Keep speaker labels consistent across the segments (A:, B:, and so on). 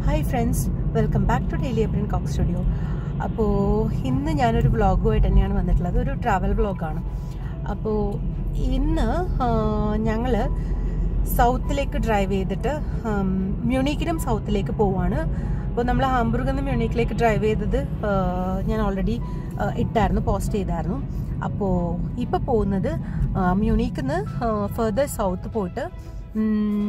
A: Hi friends welcome back to daily എബ്രിൻ കോക്ക് studio അപ്പോൾ ഇന്ന് ഞാനൊരു വ്ളോഗുമായിട്ട് തന്നെയാണ് വന്നിട്ടുള്ളത് ഒരു ട്രാവൽ വ്ളോഗാണ് അപ്പോൾ ഇന്ന് ഞങ്ങൾ സൗത്തിലേക്ക് ഡ്രൈവ് ചെയ്തിട്ട് ഉം, മ്യൂണിക്കിനും സൗത്തിലേക്ക് പോവാണ് അപ്പോൾ നമ്മൾ ഹാംബുർഗിൽ നിന്ന് മ്യൂണിക്കിലേക്ക് ഡ്രൈവ് ചെയ്തത് ആ, ഞാൻ ഓൾറെഡി ഇട്ടായിരുന്നു പോസ്റ്റ് ചെയ്തായിരുന്നു അപ്പോൾ ഇപ്പോൾ പോകുന്നത് മ്യൂണിക്കിൽ നിന്ന് ഫെർദർ സൗത്ത് പോയിട്ട് ഉം,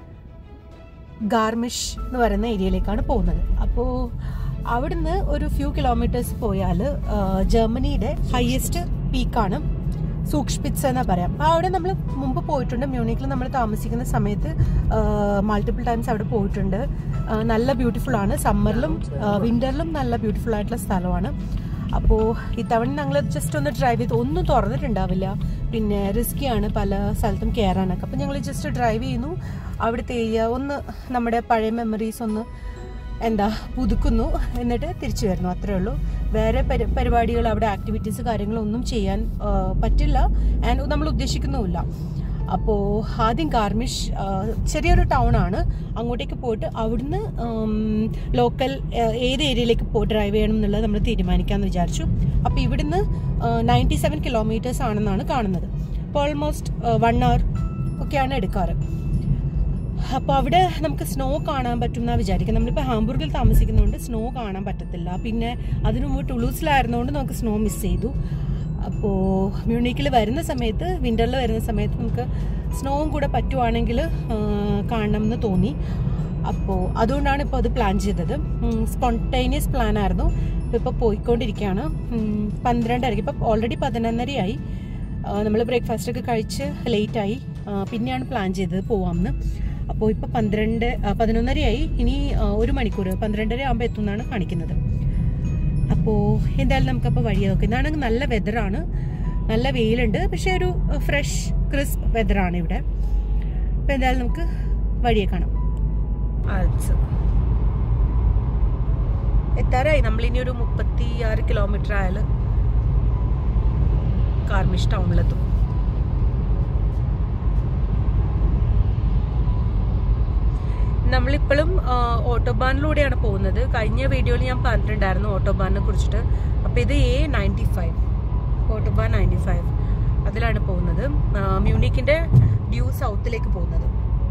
A: ഗാർമിഷ് എന്ന് പറയുന്ന ഏരിയയിലേക്കാണ് പോകുന്നത് അപ്പോൾ അവിടുന്ന് ഒരു ഫ്യൂ കിലോമീറ്റേഴ്സ് പോയാൽ ജർമ്മനിയുടെ ഹയസ്റ്റ് പീക്കാണ് സൂക്ഷ്പിറ്റ്സ് എന്നാ പറയാം അപ്പോൾ അവിടെ നമ്മൾ മുമ്പ് പോയിട്ടുണ്ട് മ്യൂണിക്കിൽ നമ്മൾ താമസിക്കുന്ന സമയത്ത് മൾട്ടിപ്പിൾ ടൈംസ് അവിടെ പോയിട്ടുണ്ട് ആ, നല്ല ബ്യൂട്ടിഫുൾ ആണ് സമ്മറിലും വിന്ററിലും നല്ല ബ്യൂട്ടിഫുൾ ആയിട്ടുള്ള സ്ഥലമാണ് അപ്പോൾ ഇത്തവണ ഞങ്ങൾ ജസ്റ്റ് ഒന്ന് ഡ്രൈവ് ചെയ്ത് ഒന്നും തുറന്നിട്ടുണ്ടാവില്ല പിന്നെ റിസ്ക്കിയാണ് പല സ്ഥലത്തും കയറാനൊക്കെ അപ്പോൾ ഞങ്ങൾ ജസ്റ്റ് ഡ്രൈവ് ചെയ്യുന്നു അവിടുത്തെ ഏരിയ ഒന്ന് നമ്മുടെ പഴയ മെമ്മറീസ് ഒന്ന് എന്താ പുതുക്കുന്നു എന്നിട്ട് തിരിച്ചു വരുന്നു അത്രേ ഉള്ളൂ വേറെ പരി പരിപാടികൾ അവിടെ ആക്ടിവിറ്റീസ് കാര്യങ്ങളൊന്നും ചെയ്യാൻ ആ, പറ്റില്ല ആൻഡ് നമ്മൾ ഉദ്ദേശിക്കുന്നുമില്ല അപ്പോൾ ആദ്യം ഗാർമിഷ് ആ, ചെറിയൊരു ടൗൺ ആണ് അങ്ങോട്ടേക്ക് പോയിട്ട് അവിടുന്ന് ലോക്കൽ ഏത് ഏരിയയിലേക്ക് പോ ഡ്രൈവ് ചെയ്യണം എന്നുള്ളത് നമ്മൾ തീരുമാനിക്കാമെന്ന് വിചാരിച്ചു അപ്പോൾ ഇവിടുന്ന് നയൻറ്റി സെവൻ കിലോമീറ്റേഴ്സ് ആണെന്നാണ് കാണുന്നത് അപ്പോൾ ഓൾമോസ്റ്റ് വൺ അവർ ഒക്കെയാണ് എടുക്കാറ് അപ്പോൾ അവിടെ നമുക്ക് സ്നോ കാണാൻ പറ്റും എന്നാണ് വിചാരിക്കുക നമ്മളിപ്പോൾ ഹാംബൂർഗിൽ താമസിക്കുന്നതുകൊണ്ട് സ്നോ കാണാൻ പറ്റത്തില്ല പിന്നെ അതിനു മുമ്പ് ടുളൂസിലായിരുന്നുകൊണ്ട് നമുക്ക് സ്നോ മിസ് ചെയ്തു അപ്പോൾ മ്യൂണിക്കിൽ വരുന്ന സമയത്ത് വിൻ്ററിൽ വരുന്ന സമയത്ത് നമുക്ക് സ്നോവും കൂടെ പറ്റുവാണെങ്കിൽ കാണണം എന്ന് തോന്നി അപ്പോൾ അതുകൊണ്ടാണ് ഇപ്പോൾ അത് പ്ലാൻ ചെയ്തത് സ്പോണ്ടേനിയസ് പ്ലാൻ ആയിരുന്നു ഇപ്പോൾ പോയിക്കൊണ്ടിരിക്കുകയാണ് ഉം, പന്ത്രണ്ടരയ്ക്ക് ഇപ്പം ഓൾറെഡി പതിനൊന്നരയായി നമ്മൾ ബ്രേക്ക്ഫാസ്റ്റ് ഒക്കെ കഴിച്ച് ലേറ്റായി പിന്നെയാണ് പ്ലാൻ ചെയ്തത് പോവാമെന്ന് അപ്പോൾ ഇപ്പോൾ പന്ത്രണ്ട് ആ, പതിനൊന്നരയായി ഇനി ആ, ഒരു മണിക്കൂർ പന്ത്രണ്ടര ആകുമ്പോൾ എത്തുമെന്നാണ് കാണിക്കുന്നത് അപ്പോൾ എന്തായാലും നമുക്കപ്പോൾ വഴി നോക്കാം ഇന്നാണെങ്കിൽ നല്ല വെതറാണ് നല്ല വെയിലുണ്ട് പക്ഷേ ഒരു ഫ്രഷ് ക്രിസ്പ് വെതറാണ് ഇവിടെ അപ്പോൾ എന്തായാലും നമുക്ക് വഴിയെ കാണാം ആൽസ് എത്താറായി നമ്മളിനി ഒരു മുപ്പത്തി ആറ് കിലോമീറ്റർ ആയാൽ കാർമിഷ് ടൗണിലെത്തും നമ്മളിപ്പോഴും ഓട്ടോബാനിലൂടെയാണ് പോകുന്നത് കഴിഞ്ഞ വീഡിയോയിൽ ഞാൻ പറഞ്ഞിട്ടുണ്ടായിരുന്നു ഓട്ടോബാനിനെ കുറിച്ചിട്ട് അപ്പോൾ ഇത് A ninety five autobahn ninety five അതിലാണ് പോകുന്നത് ആ, മ്യൂണിക്കിന്റെ ഡ്യൂ സൗത്തിലേക്ക് പോകുന്നത്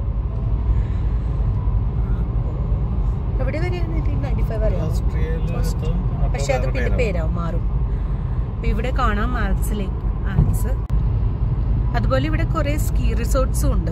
A: എവിടെ വരെയാണ് നയൻറ്റി ഫൈവ് അറിയാമോ പക്ഷെ അത് പിന്നെ പേരാവും മാറും അപ്പൊ ഇവിടെ കാണാം ആൽസ് ലേക്ക് ആൽസ് അതുപോലെ ഇവിടെ കുറെ സ്കീ റിസോർട്ട്സും ഉണ്ട്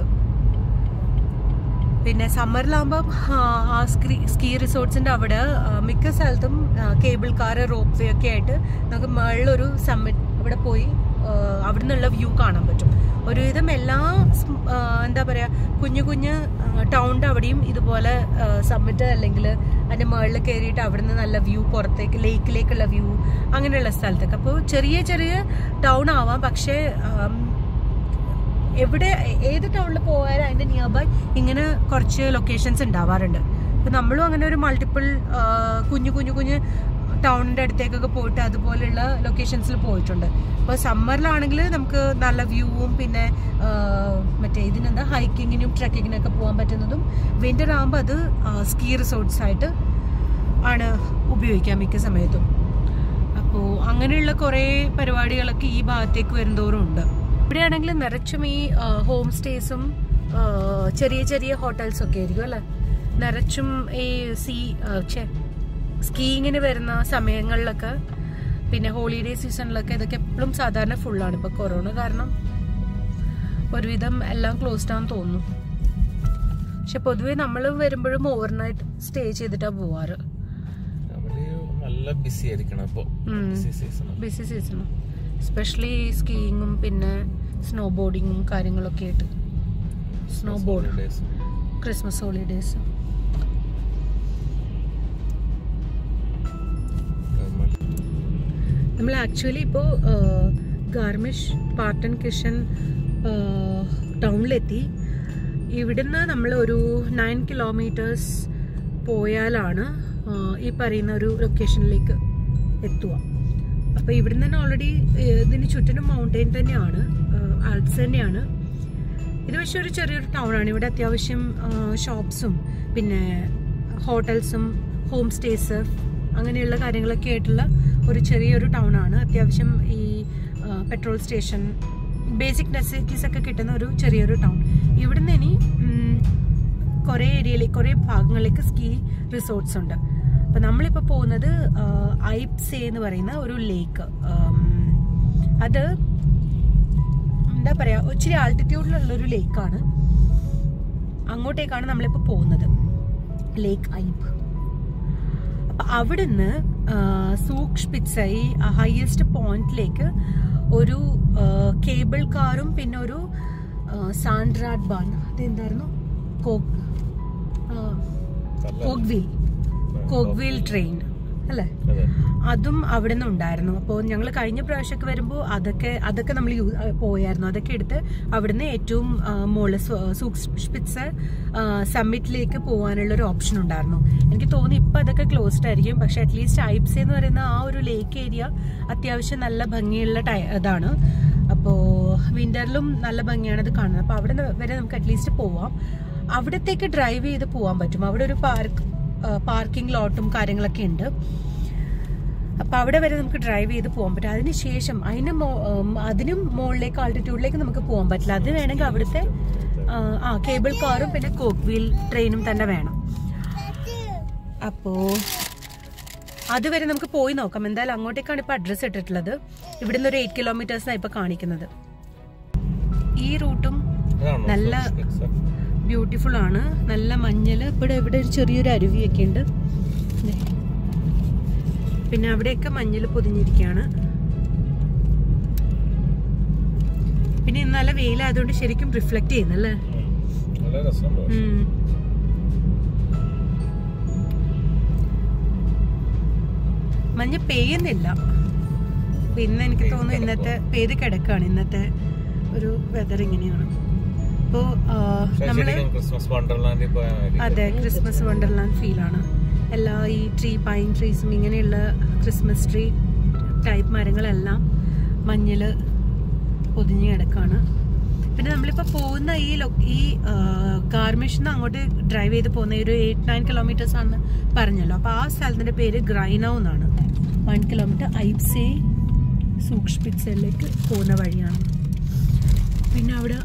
A: പിന്നെ സമ്മറിലാകുമ്പം ആ സ്കീ സ്കീ റിസോർട്ട്സിന്റെ അവിടെ ആ, മിക്ക സ്ഥലത്തും കേബിൾ കാർ റോപ്പ് വേ ഒക്കെ ആയിട്ട് നമുക്ക് മുകളിലൊരു സമ്മിറ്റ് അവിടെ പോയി ആ, അവിടെ നിന്നുള്ള വ്യൂ കാണാൻ പറ്റും ഒരുവിധം എല്ലാ സ്- ആ, എന്താ പറയാ കുഞ്ഞു കുഞ്ഞു ടൗണിന്റെ അവിടെയും ഇതുപോലെ സമ്മിറ്റ് അല്ലെങ്കിൽ അതിന്റെ മുകളിൽ കയറിയിട്ട് അവിടുന്ന് നല്ല വ്യൂ പുറത്തേക്ക് ലേക്കിലേക്കുള്ള വ്യൂ അങ്ങനെയുള്ള സ്ഥലത്തൊക്കെ അപ്പോൾ ചെറിയ ചെറിയ ടൗൺ ആവാം പക്ഷേ ആം, എവിടെ ഏത് ടൗണിൽ പോയാലും അതിന്റെ നിയർ ബൈ ഇങ്ങനെ കുറച്ച് ലൊക്കേഷൻസ് ഉണ്ടാവാറുണ്ട് അപ്പൊ നമ്മളും അങ്ങനെ ഒരു മൾട്ടിപ്പിൾ കുഞ്ഞു കുഞ്ഞു കുഞ്ഞു ടൗണിന്റെ അടുത്തേക്കൊക്കെ പോയിട്ട് അതുപോലെയുള്ള ലൊക്കേഷൻസിൽ പോയിട്ടുണ്ട് അപ്പോൾ സമ്മറിലാണെങ്കിൽ നമുക്ക് നല്ല വ്യൂവും പിന്നെ ആ, മറ്റേ ഇതിനെന്താ ഹൈക്കിങ്ങിനും ട്രക്കിങ്ങിനൊക്കെ പോകാൻ പറ്റുന്നതും വിന്റർ ആകുമ്പോൾ അത് സ്കീ റിസോർട്ട്സ് ആയിട്ട് ആണ് ഉപയോഗിക്കാൻ മിക്ക സമയത്തും അപ്പോൾ അങ്ങനെയുള്ള കുറേ പരിപാടികളൊക്കെ ഈ ഭാഗത്തേക്ക് വരുന്തോറും ഉണ്ട് ഇവിടെയാണെങ്കിൽ നിറച്ചും ഈ ഹോം സ്റ്റേസും ചെറിയ ചെറിയ ഹോട്ടൽസ് ഒക്കെ ആയിരിക്കും അല്ലെ നിറച്ചും ഈ സീ ഛേ സ്കീയിങ്ങിന് വരുന്ന സമയങ്ങളിലൊക്കെ പിന്നെ ഹോളിഡേ സീസണിലൊക്കെ ഇതൊക്കെ എപ്പോഴും സാധാരണ ഫുള്ളാണ് ഇപ്പൊ കൊറോണ കാരണം ഒരുവിധം എല്ലാം ക്ലോസ്ഡ് ആണെന്ന് തോന്നുന്നു പക്ഷെ പൊതുവെ നമ്മൾ വരുമ്പോഴും ഓവർനൈറ്റ് സ്റ്റേ ചെയ്തിട്ടാണ് പോവാറ്
B: അവര് നല്ല ബിസി ആയിരിക്കണം ഇപ്പൊ
A: ഉം.
B: Busy season
A: busy season especially സ്കീയിങ്ങും പിന്നെ സ്നോ ബോർഡിങ്ങും കാര്യങ്ങളൊക്കെ ആയിട്ട് സ്നോ ബോർഡ് ക്രിസ്മസ് ഹോളിഡേസ് നമ്മൾ ആക്ച്വലി ഇപ്പോൾ ഗാർമിഷ് പാർട്ടൻ കിഷൻ ടൗണിലെത്തി ഇവിടുന്ന് നമ്മൾ ഒരു നയൻ കിലോമീറ്റേഴ്സ് പോയാലാണ് ആ, ഈ പറയുന്ന ഒരു ലൊക്കേഷനിലേക്ക് എത്തുക അപ്പോൾ ഇവിടുന്ന് തന്നെ ഓൾറെഡി ഇതിന് ചുറ്റിനും മൗണ്ടെയിൻ തന്നെയാണ് ആൽപ്സ് തന്നെയാണ് ഇത് പക്ഷേ ഒരു ചെറിയൊരു ടൗൺ ആണ് ഇവിടെ അത്യാവശ്യം ഷോപ്സും പിന്നെ ഹോട്ടൽസും ഹോം സ്റ്റേസ് അങ്ങനെയുള്ള കാര്യങ്ങളൊക്കെ ആയിട്ടുള്ള ഒരു ചെറിയൊരു ടൗൺ ആണ് അത്യാവശ്യം ഈ പെട്രോൾ സ്റ്റേഷൻ ബേസിക് നെസസിറ്റീസ് ഒക്കെ കിട്ടുന്ന ഒരു ചെറിയൊരു ടൗൺ ഇവിടുന്ന് ഇനി ഉം, കുറേ ഏരിയയിലേക്ക് കുറേ ഭാഗങ്ങളിലേക്ക് സ്കീ റിസോർട്ട്സ് ഉണ്ട് അപ്പം നമ്മളിപ്പോൾ പോകുന്നത് ഐപ്സേ എന്ന് പറയുന്ന ഒരു ലേക്ക് അത് എന്താ പറയാ ഇച്ചിരി ആൾട്ടിറ്റ്യൂഡിലുള്ള ഒരു ലേക്കാണ് അങ്ങോട്ടേക്കാണ് നമ്മളിപ്പോൾ പോകുന്നത് ലേക്ക് ഐബ് അപ്പൊ അവിടുന്ന് സൂക്ഷ്പിച്ച ഈ ഹയസ്റ്റ് പോയിന്റിലേക്ക് ഒരു കേബിൾ കാറും പിന്നെ ഒരു സാൻഡ്രാഡ് ബാൻ അതെന്തായിരുന്നു കോക്ക് കോക്വീൽ കോക്വീൽ ട്രെയിൻ അല്ലേ
B: അതെ
A: അതും അവിടെ നിന്ന് ഉണ്ടായിരുന്നു അപ്പോൾ ഞങ്ങൾ കഴിഞ്ഞ പ്രാവശ്യമൊക്കെ വരുമ്പോൾ അതൊക്കെ അതൊക്കെ നമ്മൾ പോയായിരുന്നു അതൊക്കെ എടുത്ത് അവിടുന്ന് ഏറ്റവും ആ, മുകളിൽ സൂക്ഷ്പിച്ച സമ്മിറ്റിലേക്ക് പോകാനുള്ള ഒരു ഓപ്ഷൻ ഉണ്ടായിരുന്നു എനിക്ക് തോന്നി ഇപ്പം അതൊക്കെ ക്ലോസ്ഡ് ആയിരിക്കും പക്ഷെ അറ്റ്ലീസ്റ്റ് ഐപ്സി എന്ന് പറയുന്ന ആ ഒരു ലേക്ക് ഏരിയ അത്യാവശ്യം നല്ല ഭംഗിയുള്ള ടൈ ഇതാണ് അപ്പോൾ വിന്ററിലും നല്ല ഭംഗിയാണ് അത് കാണുന്നത് അപ്പോൾ അവിടെ നിന്ന് വരെ നമുക്ക് അറ്റ്ലീസ്റ്റ് പോവാം അവിടത്തേക്ക് ഡ്രൈവ് ചെയ്ത് പോകാൻ പറ്റും അവിടെ ഒരു പാർക്ക് പാർക്കിംഗ് ലോട്ടും കാര്യങ്ങളൊക്കെ ഉണ്ട് അപ്പൊ അവിടെ വരെ നമുക്ക് ഡ്രൈവ് ചെയ്ത് പോകാൻ പറ്റും അതിന് ശേഷം അതിന് മോ- ഉം, അതിനും മുകളിലേക്ക് ആൾട്ടിറ്റ്യൂഡിലേക്ക് നമുക്ക് പോകാൻ പറ്റില്ല അത് വേണമെങ്കിൽ അവിടുത്തെ ആ, ആ കേബിൾ കാറും പിന്നെ കോക്ക് വീൽ ട്രെയിനും തന്നെ വേണം അപ്പോ അതുവരെ നമുക്ക് പോയി നോക്കാം എന്തായാലും അങ്ങോട്ടേക്കാണ് ഇപ്പൊ അഡ്രസ്സ് ഇട്ടിട്ടുള്ളത് ഇവിടുന്ന് ഒരു എയ്റ്റ് കിലോമീറ്റേഴ്സാണ് ഇപ്പൊ കാണിക്കുന്നത് ഈ റൂട്ടും
B: ഇതാണോ
A: നല്ല
B: സൂക്ഷ്പിച്ച?
A: ബ്യൂട്ടിഫുൾ ആണ് നല്ല മഞ്ഞല് ഇവിടെ ഇവിടെ ഒരു ചെറിയൊരു അരുവിയൊക്കെ ഉണ്ട് ദേ. പിന്നെ അവിടെയൊക്കെ മഞ്ഞല് പൊതിഞ്ഞിരിക്കുകയാണ് പിന്നെ ഇന്ന് നല്ല വെയിലായതുകൊണ്ട് ശരിക്കും റിഫ്ലക്ട് ചെയ്യുന്നല്ലേ
B: ഉം. നല്ല രസമുണ്ട് പക്ഷെ.
A: ഉം. മഞ്ഞ് പെയ്യുന്നില്ല പിന്നെ എനിക്ക്
B: പെയ്ത്
A: തോന്നുന്നു ഇന്നത്തെ പെയ്ത് കിടക്കാണ് ഇന്നത്തെ ഒരു വെതർ ഇങ്ങനെയാണ് ഇപ്പോ ആ,
B: പക്ഷെ
A: നമ്മള്
B: ശരിക്കും ക്രിസ്മസ് വണ്ടർലാൻഡിൽ പോയാൽ മതി.
A: അതെ ക്രിസ്മസ് വണ്ടർലാൻഡ് ഫീലാണ് എല്ലാ ഈ ട്രീ പൈൻ ട്രീസും ഇങ്ങനെയുള്ള ക്രിസ്മസ് ട്രീ ടൈപ്പ് മരങ്ങളെല്ലാം മഞ്ഞില് പൊതിഞ്ഞ് കിടക്കാണ് പിന്നെ നമ്മളിപ്പോൾ പോകുന്ന ഈ ലൊ ഈ ഗാർമിഷിൽ നിന്ന് അങ്ങോട്ട് ഡ്രൈവ് ചെയ്ത് പോകുന്ന ഒരു എയ്റ്റ് നയൻ കിലോമീറ്റേഴ്സ് ആണെന്ന് പറഞ്ഞല്ലോ അപ്പോൾ ആ സ്ഥലത്തിൻ്റെ പേര് ഗ്രൈനൗ എന്നാണ് വൺ കിലോമീറ്റർ ഐപ്സേ സൂക്ഷ്പിച്ചയിലേക്ക് പോകുന്ന വഴിയാണ് പിന്നെ അവിടെ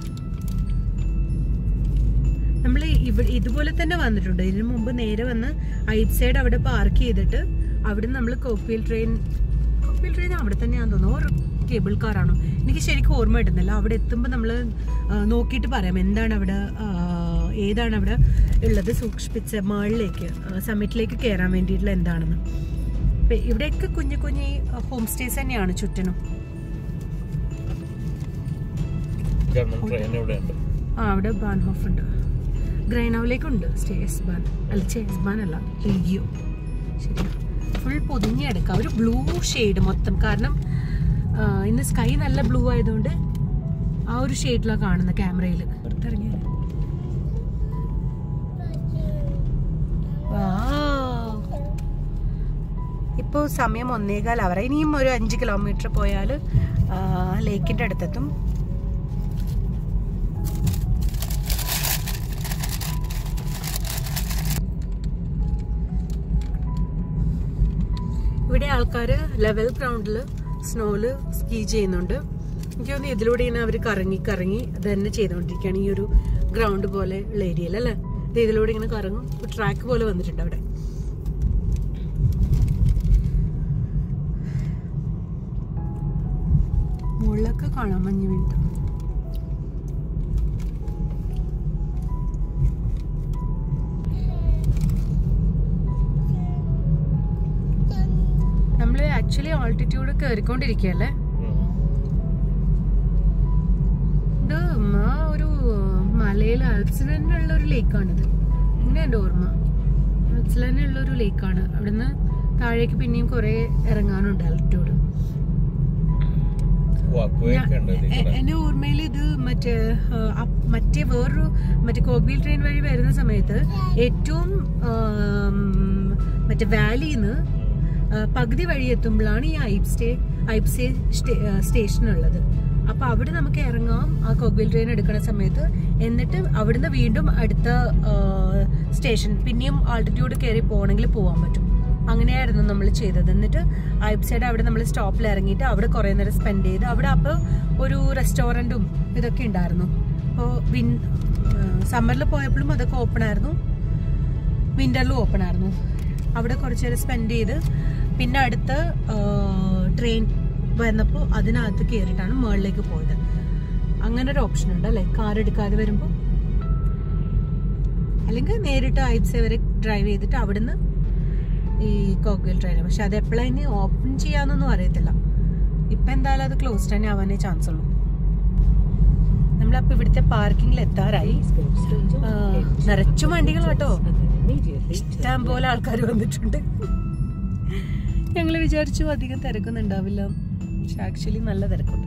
A: നമ്മൾ ഇവിടെ ഇതുപോലെ തന്നെ വന്നിട്ടുണ്ട് ഇതിനു മുമ്പ് നേരെ വന്ന് ഐറ്റ് സൈഡ് അവിടെ പാർക്ക് ചെയ്തിട്ട് അവിടെ നമ്മൾ കോക്വീൽ ട്രെയിൻ കോക്വീൽ ട്രെയിൻ അവിടെ തന്നെയാണെന്ന് തോന്നുന്നു ഒരു കേബിൾ കാറാണോ എനിക്ക് ശരിക്കും ഓർമ്മ കിട്ടുന്നില്ല അവിടെ എത്തുമ്പോൾ നമ്മൾ നോക്കിയിട്ട് പറയാം എന്താണ് അവിടെ ആ, ഏതാണ് അവിടെ ഉള്ളത് സൂക്ഷിപ്പിച്ച മാളിലേക്ക് സമ്മിറ്റിലേക്ക് കയറാൻ വേണ്ടിയിട്ടുള്ള എന്താണെന്ന് ഇപ്പൊ ഇവിടെയൊക്കെ കുഞ്ഞു കുഞ്ഞു ഹോം സ്റ്റേസ് തന്നെയാണ് ചുറ്റിനും
B: ഗവൺമെന്റ് ട്രെയിൻ ഇവിടെ ഉണ്ട്
A: ആ അവിടെ ബാൻഹോഫ് ഉണ്ട് ഗ്രൈനവിലേക്കുണ്ട് സ്റ്റേസ് ബാൻ അല്ല ചേസ് ബാൻ അല്ല ലിഗിയോ ശരി ഫുൾ പൊതിഞ്ഞെടുക്കാം ഒരു ബ്ലൂ ഷെയ്ഡ് മൊത്തം കാരണം ആ, ഇന്ന് സ്കൈ നല്ല ബ്ലൂ ആയതുകൊണ്ട് ആ ഒരു ഷെയ്ഡിലാണ് കാണുന്നത് ക്യാമറയിൽ പുറത്തിറങ്ങിയത് ഇപ്പോൾ സമയം ഒന്നേകാൽ അവർ ഇനിയും ഒരു അഞ്ച് കിലോമീറ്റർ പോയാൽ ലേക്കിൻ്റെ അടുത്തെത്തും ഇവിടെ ആൾക്കാർ ലെവൽ ഗ്രൗണ്ടിൽ സ്നോയിൽ സ്കീ ചെയ്യുന്നുണ്ട് എനിക്ക് തോന്നുന്നു ഇതിലൂടെ ഇങ്ങനെ അവർ കറങ്ങി കറങ്ങി അത് തന്നെ ചെയ്തുകൊണ്ടിരിക്കുകയാണ് ഈ ഒരു ഗ്രൗണ്ട് പോലെ ഉള്ള ഏരിയയിൽ അല്ലേ ഇത് ഇതിലൂടെ ഇങ്ങനെ കറങ്ങും ട്രാക്ക് പോലെ വന്നിട്ടുണ്ട് അവിടെ മുകളിലൊക്കെ കാണാം മഞ്ഞ് വീണ്ടും നമ്മൾ ആക്ച്വലി ആൾട്ടിറ്റ്യൂഡ് കയറിക്കൊണ്ടിരിക്കുകയല്ലേ
B: ഉം.
A: ഇത് ആ ഒരു മലയിൽ ആൽപ്സിൽ തന്നെ ഉള്ള ഒരു ലേക്കാണിത് ഇങ്ങനെ എൻ്റെ ഓർമ്മ ആൽപ്സിൽ തന്നെ ഉള്ള ഒരു ലേക്കാണ് അവിടുന്ന് താഴേക്ക് പിന്നെയും കുറെ ഇറങ്ങാനുണ്ട് ആൾട്ടിറ്റ്യൂഡ്
B: walkway ഒക്കെ ഉണ്ട് ഇതിൽ കൂടെ.
A: എന്റെ ഓർമ്മയിൽ ഇത് മറ്റേ ആ, അപ്പ് മറ്റേ വേറൊരു മറ്റേ കോഗ്വീൽ ട്രെയിൻ വഴി വരുന്ന സമയത്ത് ഏറ്റവും ആം, മറ്റേ വാലിന്ന്
B: ഉം.
A: പകുതി വഴി എത്തുമ്പോഴാണ് ഈ Eibsee Eibsee station ഉള്ളത് അപ്പൊ അവിടെ നമുക്ക് ഇറങ്ങാം ആ കോഗ്വീൽ ട്രെയിൻ എടുക്കുന്ന സമയത്ത് എന്നിട്ട് അവിടുന്ന് വീണ്ടും അടുത്ത സ്റ്റേഷൻ പിന്നെയും ആൾട്ടിറ്റ്യൂഡ് കയറി പോകണമെങ്കിൽ പോകാൻ പറ്റും അങ്ങനെയായിരുന്നു നമ്മൾ ചെയ്തത് എന്നിട്ട് ഐബ് സൈഡ് അവിടെ നമ്മൾ സ്റ്റോപ്പിൽ ഇറങ്ങിയിട്ട് അവിടെ കുറേ നേരം സ്പെൻഡ് ചെയ്ത് അവിടെ അപ്പോൾ ഒരു റെസ്റ്റോറൻറ്റും ഇതൊക്കെ ഉണ്ടായിരുന്നു അപ്പോൾ വിൻ സമ്മറിൽ പോയപ്പോഴും അതൊക്കെ ഓപ്പൺ ആയിരുന്നു വിന്ററിലും ഓപ്പൺ ആയിരുന്നു അവിടെ കുറച്ച് നേരം സ്പെൻഡ് ചെയ്ത് പിന്നെ അടുത്ത ട്രെയിൻ വന്നപ്പോൾ അതിനകത്ത് കയറിയിട്ടാണ് മുകളിലേക്ക് പോയത് അങ്ങനെ ഒരു ഓപ്ഷൻ ഉണ്ട് അല്ലേ കാർ എടുക്കാതെ വരുമ്പോൾ അല്ലെങ്കിൽ നേരിട്ട് ഐബ്സെ വരെ ഡ്രൈവ് ചെയ്തിട്ട് അവിടുന്ന് ഈ കോക്വൽ ട്രെയിൻ പക്ഷെ അത് എപ്പോഴാണ് ഇനി ഓപ്പൺ ചെയ്യാന്നൊന്നും അറിയത്തില്ല ഇപ്പം എന്തായാലും അത് ക്ലോസ്ഡ് തന്നെ ആവാനേ ചാൻസ് ഉള്ളൂ നമ്മളപ്പോൾ ഇവിടുത്തെ പാർക്കിങ്ങിൽ എത്താറായി ആ, നിറച്ചു വണ്ടികളാട്ടോ ഇഷ്ടം പോലെ ആൾക്കാർ വന്നിട്ടുണ്ട് ഞങ്ങൾ വിചാരിച്ചു അധികം തിരക്കൊന്നുണ്ടാവില്ല പക്ഷെ ആക്ച്വലി നല്ല തിരക്കുണ്ട്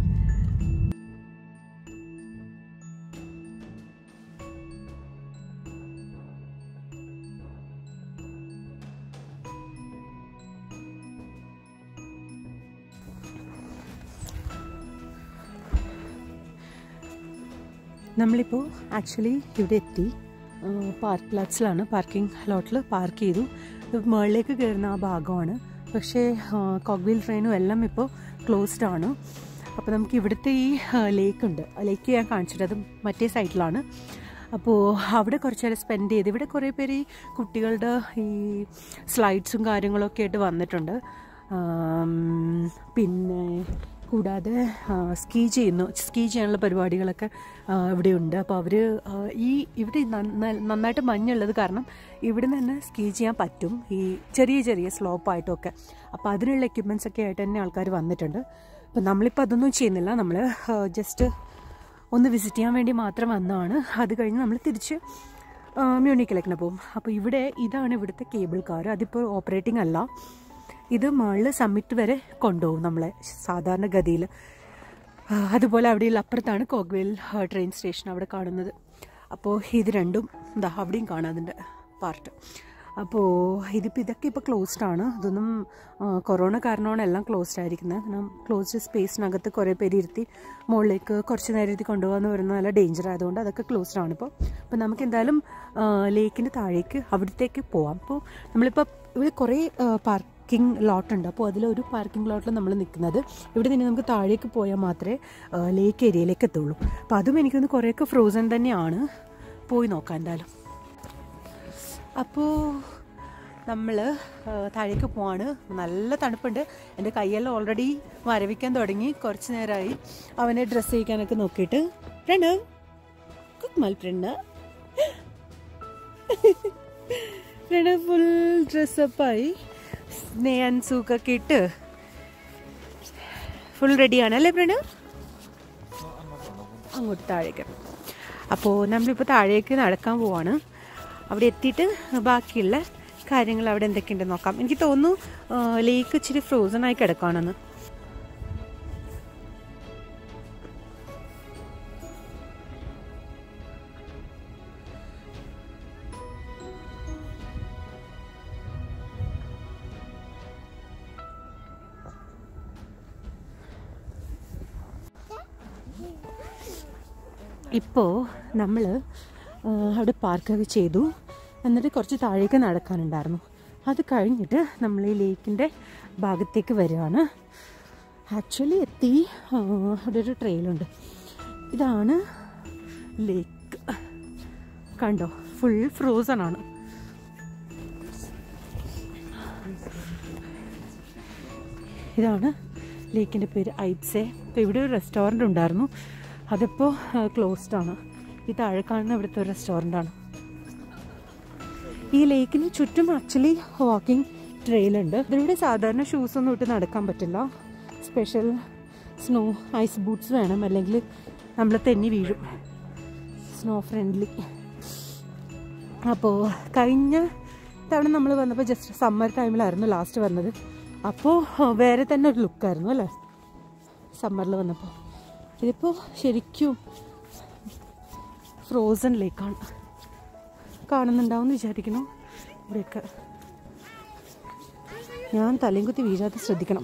A: നമ്മളിപ്പോൾ ആക്ച്വലി ഇവിടെ എത്തി പാർക്ക് പ്ലാറ്റ്സിലാണ് പാർക്കിംഗ് ലോട്ടിൽ പാർക്ക് ചെയ്തു ഇത് മുകളിലേക്ക് കയറുന്ന ആ ഭാഗമാണ് പക്ഷേ കോഗ്വീൽ ട്രെയിനും എല്ലാം ഇപ്പോൾ ക്ലോസ്ഡ് ആണ് അപ്പോൾ നമുക്ക് ഇവിടുത്തെ ഈ ലേക്ക് ഉണ്ട് ലേക്ക് ഞാൻ കാണിച്ചിട്ട് അത് മറ്റേ സൈഡിലാണ് അപ്പോൾ അവിടെ കുറച്ച് നേരം സ്പെൻഡ് ചെയ്ത് ഇവിടെ കുറേ പേര് ഈ കുട്ടികളുടെ ഈ സ്ലൈഡ്സും കാര്യങ്ങളൊക്കെ ആയിട്ട് വന്നിട്ടുണ്ട് ആം, പിന്നെ കൂടാതെ സ്കീ ചെയ്യുന്നു സ്കീ ചെയ്യാനുള്ള പരിപാടികളൊക്കെ ആ, ഇവിടെയുണ്ട് അപ്പോൾ അവർ ഈ ഇവിടെ നന്ന- നന്നായിട്ട് മഞ്ഞുള്ളത് കാരണം ഇവിടെ നിന്ന് തന്നെ സ്കീ ചെയ്യാൻ പറ്റും ഈ ചെറിയ ചെറിയ സ്ലോപ്പായിട്ടൊക്കെ അപ്പോൾ അതിനുള്ള എക്യുപ്മെൻറ്റ്സ് ഒക്കെ ആയിട്ട് തന്നെ ആൾക്കാർ വന്നിട്ടുണ്ട് അപ്പം നമ്മളിപ്പോൾ അതൊന്നും ചെയ്യുന്നില്ല നമ്മൾ ജസ്റ്റ് ഒന്ന് വിസിറ്റ് ചെയ്യാൻ വേണ്ടി മാത്രം വന്നതാണ് അത് കഴിഞ്ഞ് നമ്മൾ തിരിച്ച് ആ, മ്യൂണിക്കിലേക്ക് പോകും അപ്പോൾ ഇവിടെ ഇതാണ് ഇവിടുത്തെ കേബിൾ കാർ അതിപ്പോൾ ഓപ്പറേറ്റിംഗ് അല്ല ഇത് മുകളിൽ സമ്മിറ്റ് വരെ കൊണ്ടുപോകും നമ്മളെ സാധാരണ ഗതിയിൽ അതുപോലെ അവിടെയുള്ള അപ്പുറത്താണ് കോഗ്വേൽ ട്രെയിൻ സ്റ്റേഷൻ അവിടെ കാണുന്നത് അപ്പോൾ ഇത് രണ്ടും എന്താ അവിടെയും കാണാം അതിൻ്റെ പാർട്ട് അപ്പോൾ ഇതിപ്പോൾ ഇതൊക്കെ ഇപ്പോൾ ക്ലോസ്ഡ് ആണ് ഇതൊന്നും ആ, കൊറോണ കാരണമാണ് എല്ലാം ക്ലോസ്ഡ് ആയിരിക്കുന്നത് കാരണം ക്ലോസ്ഡ് സ്പേസിനകത്ത് കുറേ പേര് ഇരുത്തി മുകളിലേക്ക് കുറച്ച് നേരം ഇരുത്തി കൊണ്ടുപോകാന്ന് പറയുന്നത് നല്ല ഡേഞ്ചർ ആയതുകൊണ്ട് അതൊക്കെ ക്ലോസ്ഡ് ആണ് ഇപ്പോൾ അപ്പോൾ നമുക്ക് എന്തായാലും ലേക്കിൻ്റെ താഴേക്ക് അവിടത്തേക്ക് പോവാം അപ്പോൾ നമ്മളിപ്പോൾ ഇവിടെ കുറേ പാർക്കിംഗ് ലോട്ടുണ്ട് അപ്പോൾ അതിലൊരു പാർക്കിംഗ് ലോട്ടിൽ നമ്മൾ നിൽക്കുന്നത് ഇവിടെ നിന്ന് നമുക്ക് താഴേക്ക് പോയാൽ മാത്രമേ ലേക്ക് ഏരിയയിലേക്ക് എത്തുള്ളൂ അപ്പോൾ അതും എനിക്കൊന്ന് കുറേയൊക്കെ ഫ്രോസൺ തന്നെയാണ് പോയി നോക്കാം എന്തായാലും അപ്പോൾ നമ്മൾ താഴേക്ക് പോവാണ് നല്ല തണുപ്പുണ്ട് എൻ്റെ കൈയെല്ലാം ഓൾറെഡി മരവിക്കാൻ തുടങ്ങി കുറച്ച് നേരമായി അവനെ ഡ്രസ്സ് ചെയ്യിക്കാനൊക്കെ നോക്കിയിട്ട് ഫ്രണ്ട് കുക്ക്മാൽ ഫ്രണ്ട് ഫ്രണ്ട് ഫുൾ ഡ്രസ്സപ്പായി സ്നേഹൻ സൂക്കൊക്കെ ഇട്ട് ഫുൾ റെഡിയാണ് അല്ലേ ഫ്രണ്ട് അങ്ങോട്ട് താഴേക്ക് അപ്പോൾ നമ്മളിപ്പോൾ താഴേക്ക് നടക്കാൻ പോവാണ് അവിടെ എത്തിയിട്ട് ബാക്കിയുള്ള കാര്യങ്ങൾ അവിടെ എന്തൊക്കെയുണ്ടെന്ന് നോക്കാം എനിക്ക് തോന്നുന്നു ലേക്ക് ഇച്ചിരി ഫ്രോസൺ ആയി കിടക്കുകയാണെന്ന് ഇപ്പോൾ നമ്മൾ അവിടെ പാർക്കൊക്കെ ചെയ്തു എന്നിട്ട് കുറച്ച് താഴേക്ക് നടക്കാനുണ്ടായിരുന്നു അത് കഴിഞ്ഞിട്ട് നമ്മൾ ഈ ലേക്കിൻ്റെ ഭാഗത്തേക്ക് വരികയാണ് ആക്ച്വലി എത്തി ആ, അവിടെ ഒരു ട്രെയിലുണ്ട് ഇതാണ് ലേക്ക് കണ്ടോ ഫുൾ ഫ്രോസൺ ആണ് ഇതാണ് ലേക്കിൻ്റെ പേര് ഐബ്സെ അപ്പോൾ ഇവിടെ ഒരു റെസ്റ്റോറൻ്റ് ഉണ്ടായിരുന്നു അതിപ്പോൾ ക്ലോസ്ഡ് ആണ് ഈ താഴെ കാണുന്ന ഇവിടുത്തെ ഒരു റെസ്റ്റോറൻ്റ് ആണ് ഈ ലേക്കിന് ചുറ്റും ആക്ച്വലി വാക്കിംഗ് ട്രെയിലുണ്ട് ഇതിലൂടെ സാധാരണ ഷൂസ് ഒന്നും ഇട്ട് നടക്കാൻ പറ്റില്ല സ്പെഷ്യൽ സ്നോ ഐസ് ബൂട്ട്സ് വേണം അല്ലെങ്കിൽ നമ്മൾ തെന്നി വീഴും സ്നോ ഫ്രണ്ട്ലി അപ്പോൾ കഴിഞ്ഞ തവണ നമ്മൾ വന്നപ്പോൾ ജസ്റ്റ് സമ്മർ ടൈമിലായിരുന്നു ലാസ്റ്റ് വന്നത് അപ്പോൾ വേറെ തന്നെ ഒരു ലുക്കായിരുന്നു അല്ലേ സമ്മറിൽ വന്നപ്പോൾ ഇതിപ്പോൾ ശരിക്കും ഫ്രോസൺ ലേക്കാണ് കാണുന്നുണ്ടാവും വിചാരിക്കണം ഇവിടെയൊക്കെ ഞാൻ തലയും കുത്തി വീഴാതെ ശ്രദ്ധിക്കണം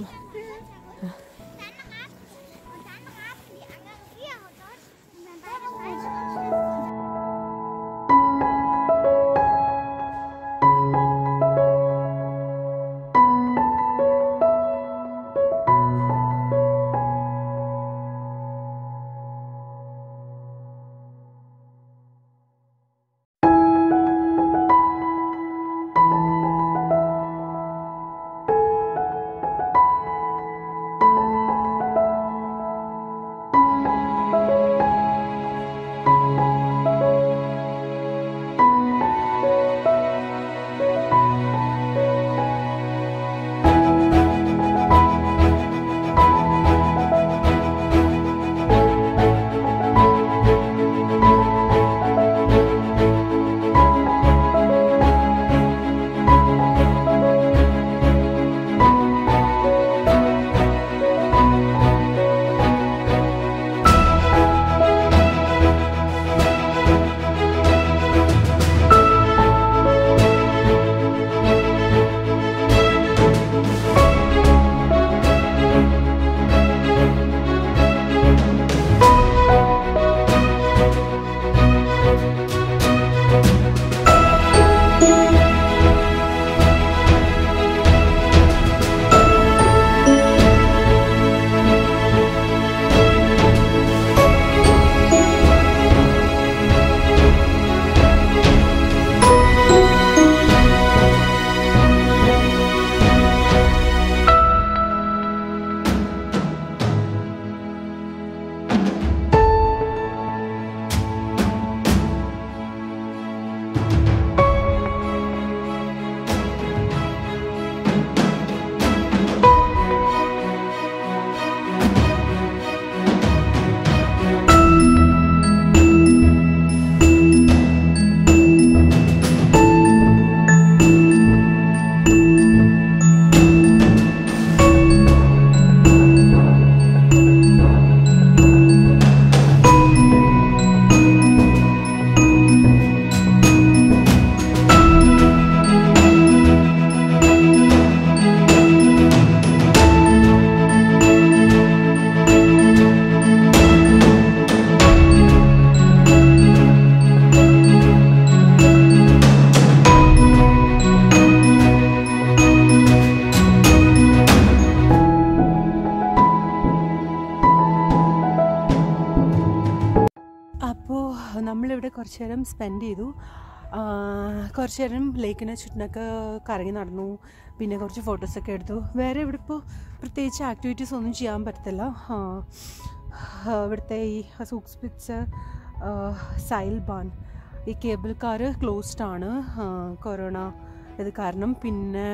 A: കുറച്ച് നേരം സ്പെൻഡ് ചെയ്തു ആ, കുറച്ച് നേരം ലേക്കിനെ ചുറ്റിനൊക്കെ കറങ്ങി നടന്നു പിന്നെ കുറച്ച് ഫോട്ടോസൊക്കെ എടുത്തു വേറെ ഇവിടെ ഇപ്പോൾ പ്രത്യേകിച്ച് ആക്ടിവിറ്റീസ് ഒന്നും ചെയ്യാൻ പറ്റത്തില്ല ആ, ആ, ഇവിടുത്തെ ഈ സൂക്സ്പിറ്റ്സ് സൈൽ ബാൻ ഈ കേബിൾ കാർ ക്ലോസ്ഡ് ആണ് കൊറോണ ഇത് കാരണം പിന്നെ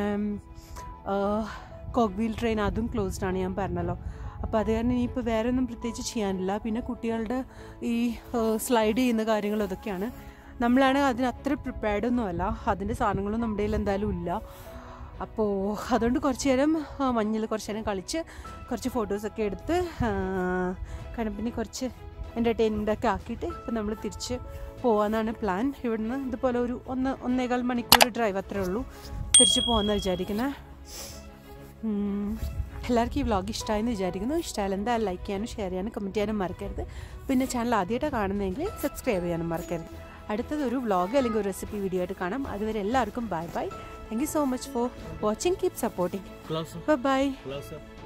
A: കോക്വീൽ ട്രെയിൻ അതും ക്ലോസ്ഡ് ആണ് ഞാൻ പറഞ്ഞല്ലോ അപ്പോൾ അത് കാരണം ഇനിയിപ്പോൾ വേറെ ഒന്നും പ്രത്യേകിച്ച് ചെയ്യാനില്ല പിന്നെ കുട്ടികളുടെ ഈ സ്ലൈഡ് ചെയ്യുന്ന കാര്യങ്ങൾ അതൊക്കെയാണ് നമ്മളാണെങ്കിൽ അതിന് അത്ര പ്രിപ്പയർഡ് ഒന്നുമല്ല അതിൻ്റെ സാധനങ്ങളും നമ്മുടെ കയ്യിൽ എന്തായാലും ഇല്ല അപ്പോൾ അതുകൊണ്ട് കുറച്ച് നേരം മഞ്ഞിൽ കുറച്ച് നേരം കളിച്ച് കുറച്ച് ഫോട്ടോസൊക്കെ എടുത്ത് ആ, കാരണം പിന്നെ കുറച്ച് എൻ്റർടൈൻമെൻ്റ് ഒക്കെ ആക്കിയിട്ട് ഇപ്പം നമ്മൾ തിരിച്ച് പോകാമെന്നാണ് പ്ലാൻ ഇവിടുന്ന് ഇതുപോലെ ഒരു ഒന്ന് ഒന്നേകാൽ മണിക്കൂർ ഡ്രൈവ് അത്രേ ഉള്ളൂ തിരിച്ച് പോകാമെന്ന് വിചാരിക്കുന്നത് ഉം. എല്ലാവർക്കും ഈ വ്ളോഗ് ഇഷ്ടമായെന്ന് വിചാരിക്കുന്നു ഇഷ്ടമായാലും എന്തായാലും ലൈക്ക് ചെയ്യാനും ഷെയർ ചെയ്യാനും കമൻറ്റ് ചെയ്യാനും മറക്കരുത് പിന്നെ ചാനൽ ആദ്യമായിട്ടാണ് കാണുന്നതെങ്കിൽ സബ്സ്ക്രൈബ് ചെയ്യാനും മറക്കരുത് അടുത്തത് ഒരു വ്ളോഗ് അല്ലെങ്കിൽ ഒരു റെസിപ്പി വീഡിയോ ആയിട്ട് കാണാം അതുവരെ എല്ലാവർക്കും bye bye thank you so much for watching keep supporting
B: close
A: bye
B: close